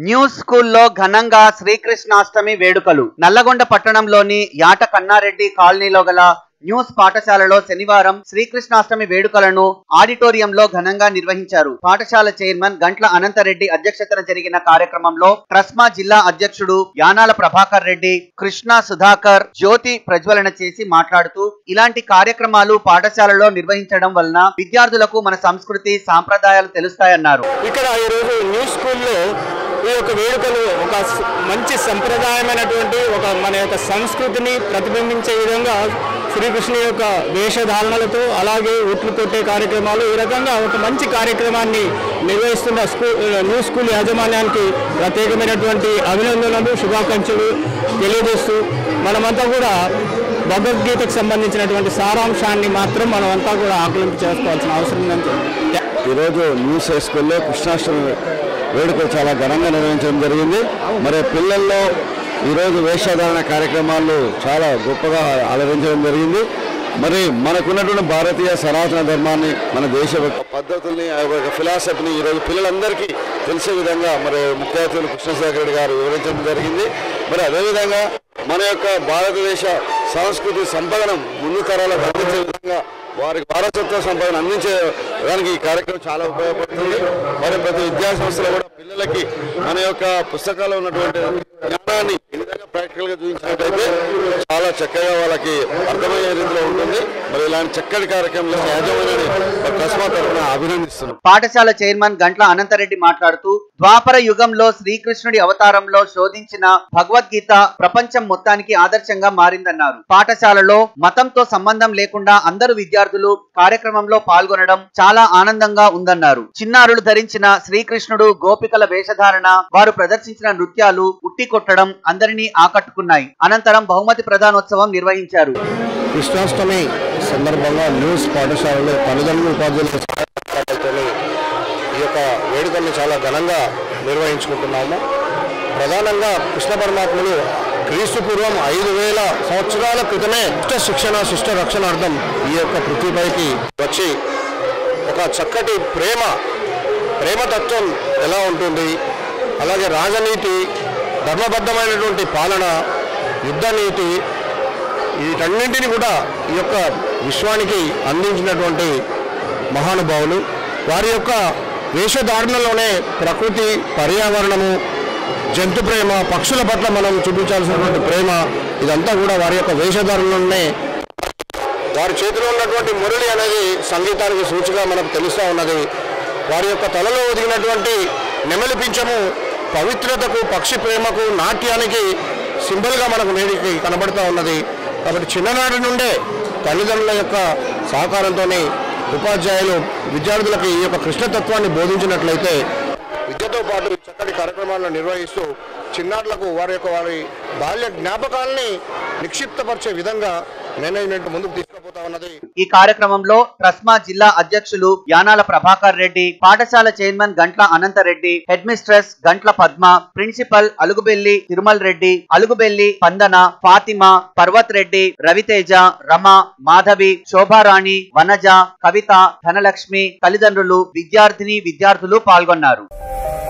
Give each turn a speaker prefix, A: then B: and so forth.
A: news స్కూల్లో ఘనంగా శ్రీకృష్ణాష్టమి వేడుకలు నల్లగొండ పట్టణంలోని యాట కన్నారెడ్డి కాలనీలో గల న్యూస్ పాఠశాలలో శనివారం శ్రీకృష్ణాష్టమి వేడుకలను ఆడిటోరియంలో ఘనంగా నిర్వహించారు పాఠశాల చైర్మన్ గంట్ల అనంతరెడ్డి అధ్యక్షతన జరిగిన కార్యక్రమంలో ట్రస్మా జిల్లా అధ్యక్షుడు యానాల ప్రభాకర్ రెడ్డి కృష్ణ సుధాకర్ జ్యోతి ప్రజ్వలన చేసి మాట్లాడుతూ ఇలాంటి కార్యక్రమాలు పాఠశాలలో నిర్వహించడం వలన విద్యార్థులకు మన సంస్కృతి సాంప్రదాయాలు తెలుస్తాయన్నారు
B: ఇక్కడ ఈరోజు న్యూ స్కూల్లో ఈ యొక్క వేడుకలు ఒక స- మంచి సంప్రదాయమైనటువంటి ఒక మన యొక్క సంస్కృతిని ప్రతిబింబించే విధంగా శ్రీకృష్ణు యొక్క వేషధారణలతో అలాగే ఉట్లు కొట్టే కార్యక్రమాలు ఈ రకంగా ఒక మంచి కార్యక్రమాన్ని నిర్వహిస్తున్న స్కూల్ న్యూ స్కూల్ యాజమాన్యానికి ప్రత్యేకమైనటువంటి అభినందనలు శుభాకాంక్షలు తెలియజేస్తూ మనమంతా కూడా భగవద్గీతకు సంబంధించినటువంటి సారాంశాన్ని మాత్రం మనమంతా కూడా ఆకలింపు చేసుకోవాల్సిన అవసరం ఉందని
C: ఈరోజు న్యూస్ హై స్కూల్లో కృష్ణాష్టమి వేడుకలు చాలా ఘనంగా నిర్వహించడం జరిగింది మరి పిల్లల్లో ఈరోజు వేషధారణ కార్యక్రమాలు చాలా గొప్పగా అలరించడం జరిగింది మరి మనకున్నటువంటి భారతీయ సనాతన ధర్మాన్ని మన దేశ పద్ధతుల్ని ఆ యొక్క ఫిలాసఫీని ఈరోజు పిల్లలందరికీ తెలిసే విధంగా మరి ముఖ్య అతిథులు కృష్ణశేఖర రెడ్డి గారు వివరించడం జరిగింది మరి అదేవిధంగా మన యొక్క భారతదేశ సంస్కృతి సంపదను ముందు తరాలకు అందించే విధంగా వారికి వారసత్వ సంపదను అందించే దానికి ఈ కార్యక్రమం చాలా ఉపయోగపడుతుంది మరి ప్రతి విద్యా సంస్థలో కూడా పిల్లలకి మన యొక్క పుస్తకాల్లో ఉన్నటువంటి జ్ఞానాన్ని ఈ విధంగా ప్రాక్టికల్ గా చూపించినట్లయితే చాలా చక్కగా వాళ్ళకి అర్థమయ్యే రీతిలో ఉంటుంది మరి ఇలాంటి చక్కటి కార్యక్రమంలో యాజమాన్యాన్ని మరి కస్మా తరఫున అభినందిస్తున్నాం
A: పాఠశాల చైర్మన్ గంట్ల అనంతరెడ్డి మాట్లాడుతూ ద్వాపర యుగంలో శ్రీకృష్ణుడి అవతారంలో శోధించిన భగవద్గీత ప్రపంచం మొత్తానికి ఆదర్శంగా మారిందన్నారు పాఠశాలలో మతంతో సంబంధం లేకుండా అందరు విద్యార్థులు కార్యక్రమంలో పాల్గొనడం చాలా ఆనందంగా ఉందన్నారు చిన్నారులు ధరించిన శ్రీకృష్ణుడు గోపికల వేషధారణ వారు ప్రదర్శించిన నృత్యాలు ఉట్టి కొట్టడం అందరినీ ఆకట్టుకున్నాయి అనంతరం బహుమతి ప్రధానోత్సవం నిర్వహించారు
C: కృష్ణాష్టమి సందర్భంగా న్యూస్ పాఠశాలలో తల్లిదండ్రులు ఉపాధ్యాయుల సహాయకులతో ఈ యొక్క వేడుకల్ని చాలా ఘనంగా నిర్వహించుకుంటున్నాము ప్రధానంగా కృష్ణ పరమాత్ములు క్రీస్తు పూర్వం ఐదు వేల సంవత్సరాల క్రితమే శిష్ట శిక్షణ శిష్ట రక్షణార్థం ఈ యొక్క పృథ్వీపైకి వచ్చి ఒక చక్కటి ప్రేమ ప్రేమతత్వం ఎలా ఉంటుంది అలాగే రాజనీతి ధర్మబద్ధమైనటువంటి పాలన యుద్ధ నీతి వీటన్నింటినీ కూడా ఈ యొక్క విశ్వానికి అందించినటువంటి మహానుభావులు వారి యొక్క వేషధారణలోనే ప్రకృతి పర్యావరణము జంతు ప్రేమ పక్షుల పట్ల మనం చూపించాల్సినటువంటి ప్రేమ ఇదంతా కూడా వారి యొక్క వేషధారణలోనే వారి చేతిలో ఉన్నటువంటి మురళి అనేది సంగీతానికి సూచిగా మనకు తెలుస్తూ ఉన్నది వారి యొక్క తలలో ఒదిగినటువంటి నెమలి పింఛము పవిత్రతకు పక్షి ప్రేమకు నాట్యానికి సింబల్గా మనకు నేటికి కనబడుతూ ఉన్నది కాబట్టి చిన్ననాటి నుండే తల్లిదండ్రుల యొక్క సహకారంతో ఉపాధ్యాయులు విద్యార్థులకు ఈ యొక్క కృష్ణతత్వాన్ని బోధించినట్లయితే విద్యతో పాటు చక్కటి కార్యక్రమాలను నిర్వహిస్తూ చిన్నారులకు వారి యొక్క వారి బాల్య జ్ఞాపకాలని నిక్షిప్తపరిచే విధంగా మేనేజ్మెంట్ ముందుకు తీసుకుపోతా ఉన్నది
A: ఈ కార్యక్రమంలో ట్రస్మా జిల్లా అధ్యక్షులు యానాల ప్రభాకర్ రెడ్డి పాఠశాల chairman Gantla Ananth Reddy headmistress Gantla Padma principal Alugubelli Thirumal Reddy Alugubelli Pandana Fatima Parvath Reddy Raviteja Rama Madhavi Shobharani Vanaja Kavitha Dhanalakshmi తల్లిదండ్రులు విద్యార్థిని విద్యార్థులు పాల్గొన్నారు